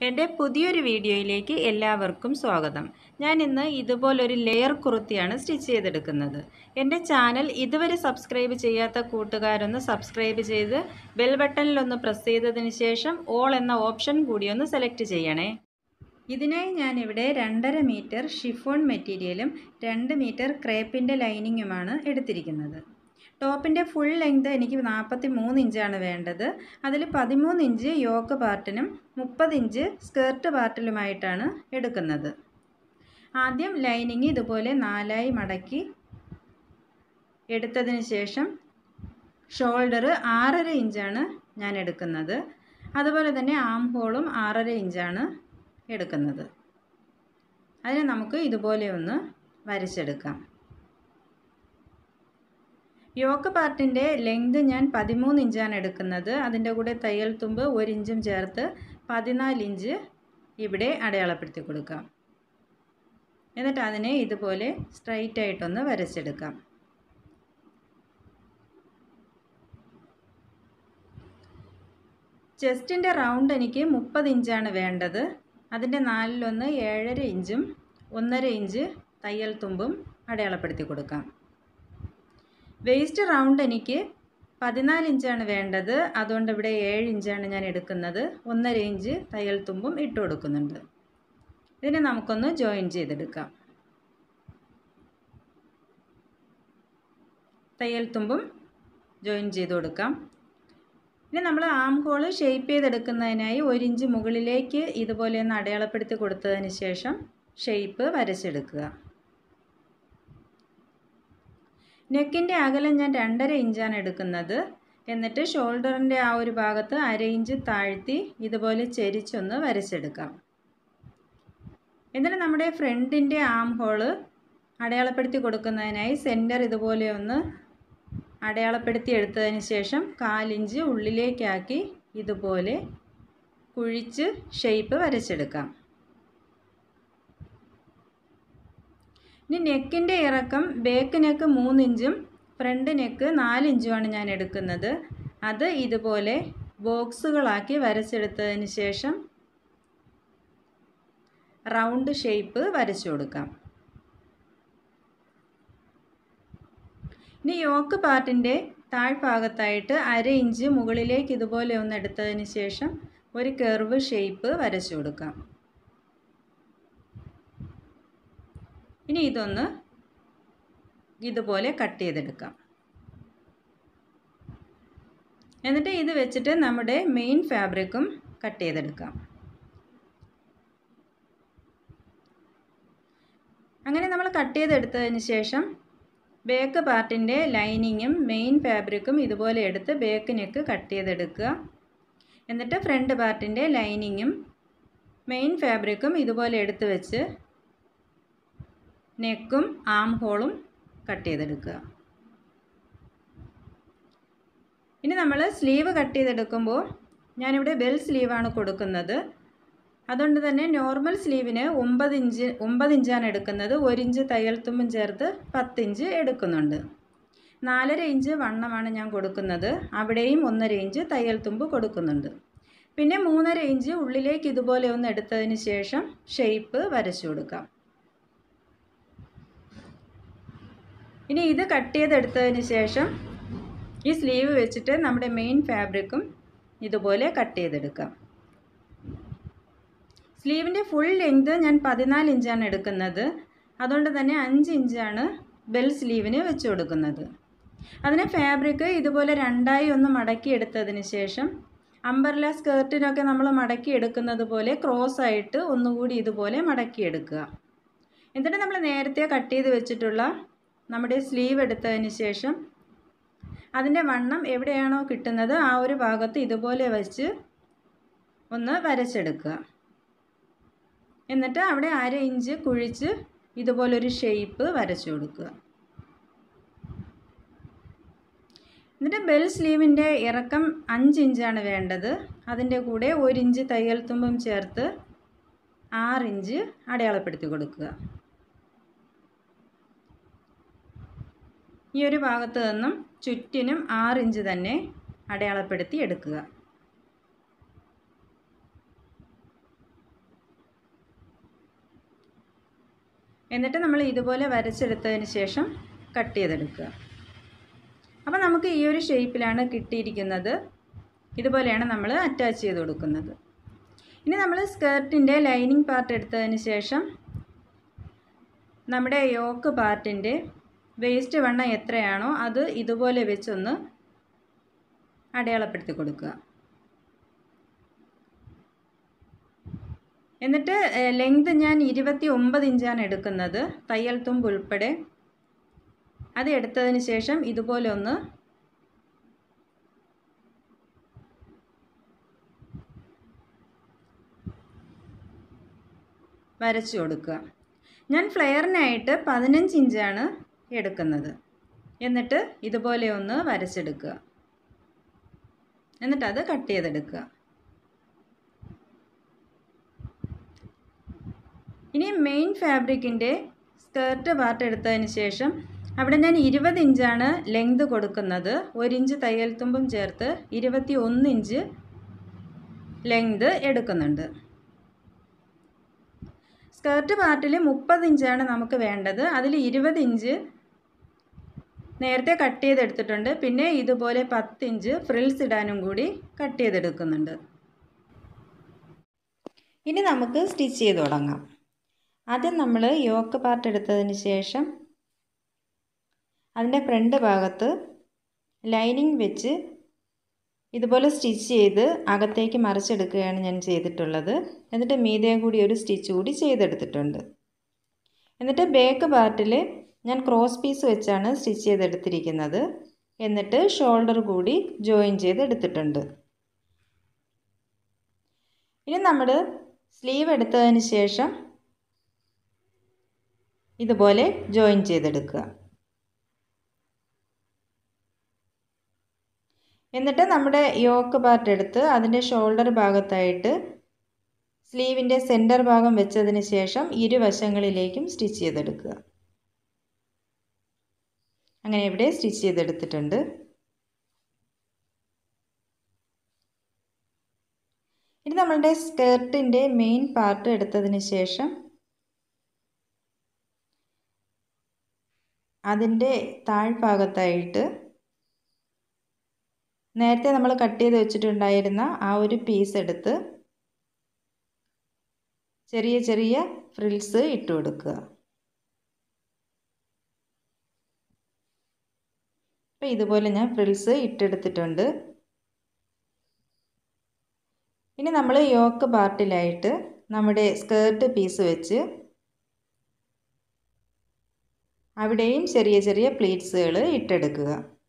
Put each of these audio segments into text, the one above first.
എൻ്റെ പുതിയൊരു വീഡിയോയിലേക്ക് എല്ലാവർക്കും സ്വാഗതം ഞാൻ ഇന്ന് ഇതുപോലൊരു ലെയർ കുർത്തിയാണ് സ്റ്റിച്ച് ചെയ്തെടുക്കുന്നത് എൻ്റെ ചാനൽ ഇതുവരെ സബ്സ്ക്രൈബ് ചെയ്യാത്ത കൂട്ടുകാരൊന്ന് സബ്സ്ക്രൈബ് ചെയ്ത് ബെൽ ബട്ടണിലൊന്ന് പ്രസ് ചെയ്തതിന് ശേഷം ഓൾ എന്ന ഓപ്ഷൻ കൂടി ഒന്ന് സെലക്ട് ചെയ്യണേ ഇതിനായി ഞാനിവിടെ രണ്ടര മീറ്റർ ഷിഫോൺ മെറ്റീരിയലും രണ്ട് മീറ്റർ ക്രേപ്പിൻ്റെ ലൈനിങ്ങുമാണ് എടുത്തിരിക്കുന്നത് ടോപ്പിൻ്റെ ഫുൾ ലെങ്ത് എനിക്ക് നാൽപ്പത്തി മൂന്ന് ഇഞ്ചാണ് വേണ്ടത് അതിൽ പതിമൂന്ന് ഇഞ്ച് യോക്ക് പാർട്ടിനും മുപ്പത് ഇഞ്ച് സ്കേർട്ട് പാർട്ടിലുമായിട്ടാണ് എടുക്കുന്നത് ആദ്യം ലൈനിങ് ഇതുപോലെ നാലായി മടക്കി എടുത്തതിന് ശേഷം ഷോൾഡർ ആറര ഇഞ്ചാണ് ഞാൻ എടുക്കുന്നത് അതുപോലെ തന്നെ ആം ഹോളും ആറര ഇഞ്ചാണ് എടുക്കുന്നത് അതിനെ നമുക്ക് ഇതുപോലെ ഒന്ന് വരച്ചെടുക്കാം യോക്ക് പാർട്ടിൻ്റെ ലെങ്ത് ഞാൻ പതിമൂന്ന് ഇഞ്ചാണ് എടുക്കുന്നത് അതിൻ്റെ കൂടെ തയ്യൽ തുമ്പ് ഒരു ഇഞ്ചും ചേർത്ത് പതിനാല് ഇഞ്ച് ഇവിടെ അടയാളപ്പെടുത്തി കൊടുക്കാം എന്നിട്ട് അതിനെ ഇതുപോലെ സ്ട്രൈറ്റ് ആയിട്ടൊന്ന് വരച്ചെടുക്കാം ചെസ്റ്റിൻ്റെ റൗണ്ട് എനിക്ക് മുപ്പത് ഇഞ്ചാണ് വേണ്ടത് അതിൻ്റെ നാലിലൊന്ന് ഏഴര ഇഞ്ചും ഒന്നര ഇഞ്ച് തയ്യൽ തുമ്പും അടയാളപ്പെടുത്തി കൊടുക്കാം വേസ്റ്റ് റൗണ്ട് എനിക്ക് പതിനാല് ഇഞ്ചാണ് വേണ്ടത് അതുകൊണ്ട് ഇവിടെ ഏഴ് ഇഞ്ചാണ് ഞാൻ എടുക്കുന്നത് ഒന്നര ഇഞ്ച് തയ്യൽ തുമ്പും ഇട്ട് കൊടുക്കുന്നുണ്ട് ഇതിനെ നമുക്കൊന്ന് ജോയിൻ ചെയ്തെടുക്കാം തയ്യൽ തുമ്പും ജോയിൻ ചെയ്ത് കൊടുക്കാം ഇനി നമ്മൾ ആം ഹോൾ ഷേപ്പ് ചെയ്തെടുക്കുന്നതിനായി ഒരു ഇഞ്ച് മുകളിലേക്ക് ഇതുപോലെ ഒന്ന് അടയാളപ്പെടുത്തി കൊടുത്തതിന് ശേഷം ഷേപ്പ് വരച്ചെടുക്കുക നെക്കിൻ്റെ അകലം ഞാൻ രണ്ടര ഇഞ്ചാണ് എടുക്കുന്നത് എന്നിട്ട് ഷോൾഡറിൻ്റെ ആ ഒരു ഭാഗത്ത് അര ഇഞ്ച് താഴ്ത്തി ഇതുപോലെ ചെരിച്ചൊന്ന് വരച്ചെടുക്കാം എന്നിട്ട് നമ്മുടെ ഫ്രണ്ടിൻ്റെ ആം ഹോള് അടയാളപ്പെടുത്തി കൊടുക്കുന്നതിനായി സെൻറ്റർ ഇതുപോലെ ഒന്ന് അടയാളപ്പെടുത്തി എടുത്തതിന് ശേഷം കാലിഞ്ച് ഉള്ളിലേക്കാക്കി ഇതുപോലെ കുഴിച്ച് ഷേപ്പ് വരച്ചെടുക്കാം ഇനി നെക്കിൻ്റെ ഇറക്കം ബേക്ക് നെക്ക് മൂന്നിഞ്ചും ഫ്രണ്ട് നെക്ക് നാലിഞ്ചുമാണ് ഞാൻ എടുക്കുന്നത് അത് ഇതുപോലെ ബോക്സുകളാക്കി വരച്ചെടുത്തതിന് ശേഷം റൗണ്ട് ഷേപ്പ് വരച്ചു കൊടുക്കാം ഇനി യോക്ക് പാർട്ടിൻ്റെ താഴ്ഭാഗത്തായിട്ട് അര ഇഞ്ച് മുകളിലേക്ക് ഇതുപോലെ ഒന്ന് എടുത്തതിന് ശേഷം ഒരു കെർവ് ഷേപ്പ് വരച്ചു കൊടുക്കാം ഇനി ഇതൊന്ന് ഇതുപോലെ കട്ട് ചെയ്തെടുക്കാം എന്നിട്ട് ഇത് വെച്ചിട്ട് നമ്മുടെ മെയിൻ ഫാബ്രിക്കും കട്ട് ചെയ്തെടുക്കാം അങ്ങനെ നമ്മൾ കട്ട് ചെയ്തെടുത്തതിന് ശേഷം ബേക്ക് പാർട്ടിൻ്റെ ലൈനിങ്ങും മെയിൻ ഫാബ്രിക്കും ഇതുപോലെ എടുത്ത് ബേക്ക് നെക്ക് കട്ട് ചെയ്തെടുക്കുക എന്നിട്ട് ഫ്രണ്ട് പാർട്ടിൻ്റെ ലൈനിങ്ങും മെയിൻ ഫാബ്രിക്കും ഇതുപോലെ എടുത്ത് വെച്ച് നെക്കും ആം ഹോളും കട്ട് ചെയ്തെടുക്കുക ഇനി നമ്മൾ സ്ലീവ് കട്ട് ചെയ്തെടുക്കുമ്പോൾ ഞാനിവിടെ ബെൽ സ്ലീവാണ് കൊടുക്കുന്നത് അതുകൊണ്ട് തന്നെ നോർമൽ സ്ലീവിന് ഒമ്പത് ഇഞ്ച് ഒമ്പത് ഇഞ്ചാണ് എടുക്കുന്നത് ഒരു ഇഞ്ച് തയ്യൽ തുമ്പും ചേർത്ത് പത്തിഞ്ച് എടുക്കുന്നുണ്ട് നാലര ഇഞ്ച് വണ്ണമാണ് ഞാൻ കൊടുക്കുന്നത് അവിടെയും ഒന്നര ഇഞ്ച് തയ്യൽ തുമ്പ് കൊടുക്കുന്നുണ്ട് പിന്നെ മൂന്നര ഇഞ്ച് ഉള്ളിലേക്ക് ഇതുപോലെ ഒന്ന് എടുത്തതിന് ശേഷം ഷേപ്പ് വരച്ചു കൊടുക്കാം ഇനി ഇത് കട്ട് ചെയ്തെടുത്തതിന് ശേഷം ഈ സ്ലീവ് വെച്ചിട്ട് നമ്മുടെ മെയിൻ ഫാബ്രിക്കും ഇതുപോലെ കട്ട് ചെയ്തെടുക്കാം സ്ലീവിൻ്റെ ഫുൾ ലെങ്ത് ഞാൻ പതിനാല് ഇഞ്ചാണ് എടുക്കുന്നത് അതുകൊണ്ട് തന്നെ അഞ്ച് ഇഞ്ചാണ് ബെൽ സ്ലീവിന് വെച്ച് കൊടുക്കുന്നത് അതിന് ഫാബ്രിക് ഇതുപോലെ രണ്ടായി ഒന്ന് മടക്കി എടുത്തതിന് ശേഷം അമ്പർല സ്കേർട്ടിനൊക്കെ നമ്മൾ മടക്കി എടുക്കുന്നത് പോലെ ക്രോസ് ആയിട്ട് ഒന്നുകൂടി ഇതുപോലെ മടക്കി എടുക്കുക എന്നിട്ട് നമ്മൾ നേരത്തെ കട്ട് ചെയ്ത് വെച്ചിട്ടുള്ള നമ്മുടെ സ്ലീവ് എടുത്തതിന് ശേഷം അതിൻ്റെ വണ്ണം എവിടെയാണോ കിട്ടുന്നത് ആ ഒരു ഭാഗത്ത് ഇതുപോലെ വെച്ച് ഒന്ന് വരച്ചെടുക്കുക എന്നിട്ട് അവിടെ അര ഇഞ്ച് കുഴിച്ച് ഇതുപോലൊരു ഷേപ്പ് വരച്ചു കൊടുക്കുക എന്നിട്ട് ബെൽ സ്ലീവിൻ്റെ ഇറക്കം അഞ്ച് ഇഞ്ചാണ് വേണ്ടത് അതിൻ്റെ കൂടെ ഒരു ഇഞ്ച് തയ്യൽ തുമ്പും ചേർത്ത് ആറ് ഇഞ്ച് അടയാളപ്പെടുത്തി കൊടുക്കുക ഈ ഒരു ഭാഗത്ത് നിന്നും ചുറ്റിനും ആറ് ഇഞ്ച് തന്നെ അടയാളപ്പെടുത്തി എടുക്കുക എന്നിട്ട് നമ്മൾ ഇതുപോലെ വരച്ചെടുത്തതിന് ശേഷം കട്ട് ചെയ്തെടുക്കുക അപ്പോൾ നമുക്ക് ഈ ഒരു ഷേപ്പിലാണ് കിട്ടിയിരിക്കുന്നത് ഇതുപോലെയാണ് നമ്മൾ അറ്റാച്ച് ചെയ്ത് കൊടുക്കുന്നത് ഇനി നമ്മൾ സ്കേർട്ടിൻ്റെ ലൈനിങ് പാർട്ട് എടുത്തതിന് ശേഷം നമ്മുടെ യോക്ക് പാർട്ടിൻ്റെ വേസ്റ്റ് വണ്ണം എത്രയാണോ അത് ഇതുപോലെ വെച്ചൊന്ന് അടയാളപ്പെടുത്തി കൊടുക്കുക എന്നിട്ട് ലെങ്ത് ഞാൻ ഇരുപത്തി ഒമ്പത് ഇഞ്ചാണ് എടുക്കുന്നത് തയ്യൽ തുമ്പ് ഉൾപ്പെടെ അത് എടുത്തതിന് ശേഷം ഇതുപോലെ ഒന്ന് വരച്ചു കൊടുക്കുക ഞാൻ ഫ്ലെയറിനായിട്ട് പതിനഞ്ച് ഇഞ്ചാണ് എടുക്കുന്നത് എന്നിട്ട് ഇതുപോലെ ഒന്ന് വരച്ചെടുക്കുക എന്നിട്ട് അത് കട്ട് ചെയ്തെടുക്കുക ഇനി മെയിൻ ഫാബ്രിക്കിൻ്റെ സ്കേർട്ട് പാർട്ട് എടുത്തതിന് ശേഷം അവിടെ ഞാൻ ഇരുപത് ഇഞ്ചാണ് ലെങ്ത് കൊടുക്കുന്നത് ഒരു ഇഞ്ച് തയ്യൽ തുമ്പും ചേർത്ത് ഇരുപത്തി ഒന്ന് ഇഞ്ച് ലെങ്ത് എടുക്കുന്നുണ്ട് സ്കേർട്ട് പാർട്ടിൽ മുപ്പത് ഇഞ്ചാണ് നമുക്ക് വേണ്ടത് അതിൽ ഇരുപത് ഇഞ്ച് നേരത്തെ കട്ട് ചെയ്തെടുത്തിട്ടുണ്ട് പിന്നെ ഇതുപോലെ പത്ത് ഇഞ്ച് ഫ്രിൽസ് ഇടാനും കൂടി കട്ട് ചെയ്തെടുക്കുന്നുണ്ട് ഇനി നമുക്ക് സ്റ്റിച്ച് ചെയ്ത് തുടങ്ങാം ആദ്യം നമ്മൾ യോക്ക് പാർട്ട് എടുത്തതിന് ശേഷം അതിൻ്റെ ഫ്രണ്ട് ഭാഗത്ത് ലൈനിങ് വെച്ച് ഇതുപോലെ സ്റ്റിച്ച് ചെയ്ത് അകത്തേക്ക് മറിച്ചെടുക്കുകയാണ് ഞാൻ ചെയ്തിട്ടുള്ളത് എന്നിട്ട് മീതേ കൂടി ഒരു സ്റ്റിച്ച് കൂടി ചെയ്തെടുത്തിട്ടുണ്ട് എന്നിട്ട് ബാക്ക് പാർട്ടിൽ ഞാൻ ക്രോസ് പീസ് വെച്ചാണ് സ്റ്റിച്ച് ചെയ്തെടുത്തിരിക്കുന്നത് എന്നിട്ട് ഷോൾഡർ കൂടി ജോയിൻ ചെയ്തെടുത്തിട്ടുണ്ട് ഇനി നമ്മൾ സ്ലീവ് എടുത്തതിന് ശേഷം ഇതുപോലെ ജോയിൻ ചെയ്തെടുക്കുക എന്നിട്ട് നമ്മുടെ യോക്ക് പാർട്ട് എടുത്ത് അതിൻ്റെ ഷോൾഡർ ഭാഗത്തായിട്ട് സ്ലീവിൻ്റെ സെൻറ്റർ ഭാഗം വെച്ചതിന് ശേഷം ഇരുവശങ്ങളിലേക്കും സ്റ്റിച്ച് ചെയ്തെടുക്കുക അങ്ങനെ ഇവിടെ സ്റ്റിച്ച് ചെയ്തെടുത്തിട്ടുണ്ട് ഇനി നമ്മളുടെ സ്കേർട്ടിൻ്റെ മെയിൻ പാർട്ട് എടുത്തതിന് ശേഷം അതിൻ്റെ താഴ്ഭാഗത്തായിട്ട് നേരത്തെ നമ്മൾ കട്ട് ചെയ്ത് വെച്ചിട്ടുണ്ടായിരുന്ന ആ ഒരു പീസ് എടുത്ത് ചെറിയ ചെറിയ ഫ്രിൽസ് ഇട്ട് കൊടുക്കുക അപ്പോൾ ഇതുപോലെ ഞാൻ ഫ്രിൽസ് ഇട്ടെടുത്തിട്ടുണ്ട് ഇനി നമ്മൾ യോക്ക് പാർട്ടിലായിട്ട് നമ്മുടെ സ്കേർട്ട് പീസ് വെച്ച് അവിടെയും ചെറിയ ചെറിയ പ്ലീറ്റ്സുകൾ ഇട്ടെടുക്കുക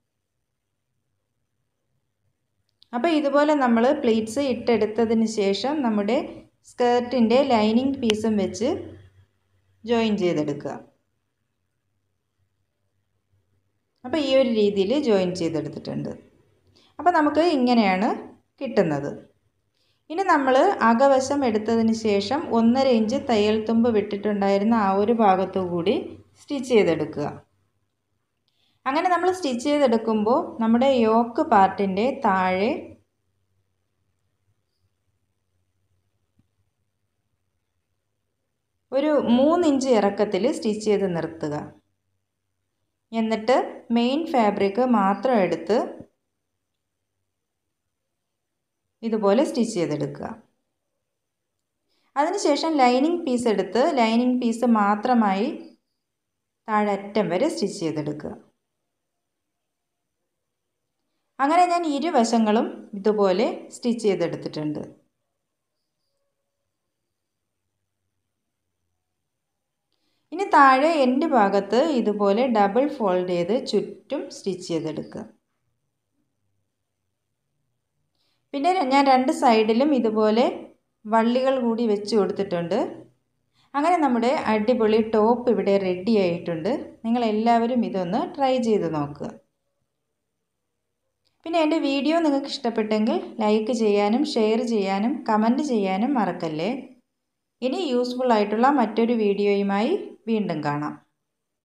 അപ്പോൾ ഇതുപോലെ നമ്മൾ പ്ലീറ്റ്സ് ഇട്ടെടുത്തതിന് ശേഷം നമ്മുടെ സ്കേർട്ടിൻ്റെ ലൈനിങ് പീസും വെച്ച് ജോയിൻ ചെയ്തെടുക്കുക അപ്പോൾ ഈ ഒരു രീതിയിൽ ജോയിൻ ചെയ്തെടുത്തിട്ടുണ്ട് അപ്പോൾ നമുക്ക് ഇങ്ങനെയാണ് കിട്ടുന്നത് ഇനി നമ്മൾ അകവശം എടുത്തതിന് ശേഷം ഒന്നര ഇഞ്ച് തയ്യൽ തുമ്പ് വിട്ടിട്ടുണ്ടായിരുന്ന ആ ഒരു ഭാഗത്തു കൂടി സ്റ്റിച്ച് ചെയ്തെടുക്കുക അങ്ങനെ നമ്മൾ സ്റ്റിച്ച് ചെയ്തെടുക്കുമ്പോൾ നമ്മുടെ യോക്ക് പാർട്ടിൻ്റെ താഴെ ഒരു മൂന്നിഞ്ച് ഇറക്കത്തിൽ സ്റ്റിച്ച് ചെയ്ത് നിർത്തുക എന്നിട്ട് മെയിൻ ഫാബ്രിക് മാത്രം എടുത്ത് ഇതുപോലെ സ്റ്റിച്ച് ചെയ്തെടുക്കുക അതിനുശേഷം ലൈനിങ് പീസ് എടുത്ത് ലൈനിങ് പീസ് മാത്രമായി താഴെ അറ്റം വരെ സ്റ്റിച്ച് ചെയ്തെടുക്കുക അങ്ങനെ ഞാൻ ഇരുവശങ്ങളും ഇതുപോലെ സ്റ്റിച്ച് ചെയ്തെടുത്തിട്ടുണ്ട് ഇനി താഴെ എൻ്റെ ഭാഗത്ത് ഇതുപോലെ ഡബിൾ ഫോൾഡ് ചെയ്ത് ചുറ്റും സ്റ്റിച്ച് ചെയ്തെടുക്കുക പിന്നെ ഞാൻ രണ്ട് സൈഡിലും ഇതുപോലെ വള്ളികൾ കൂടി വെച്ച് കൊടുത്തിട്ടുണ്ട് അങ്ങനെ നമ്മുടെ അടിപൊളി ടോപ്പ് ഇവിടെ റെഡി ആയിട്ടുണ്ട് നിങ്ങളെല്ലാവരും ഇതൊന്ന് ട്രൈ ചെയ്ത് നോക്കുക പിന്നെ എൻ്റെ വീഡിയോ നിങ്ങൾക്ക് ഇഷ്ടപ്പെട്ടെങ്കിൽ ലൈക്ക് ചെയ്യാനും ഷെയർ ചെയ്യാനും കമൻറ്റ് ചെയ്യാനും മറക്കല്ലേ ഇനി യൂസ്ഫുൾ ആയിട്ടുള്ള മറ്റൊരു വീഡിയോയുമായി വീണ്ടും കാണാം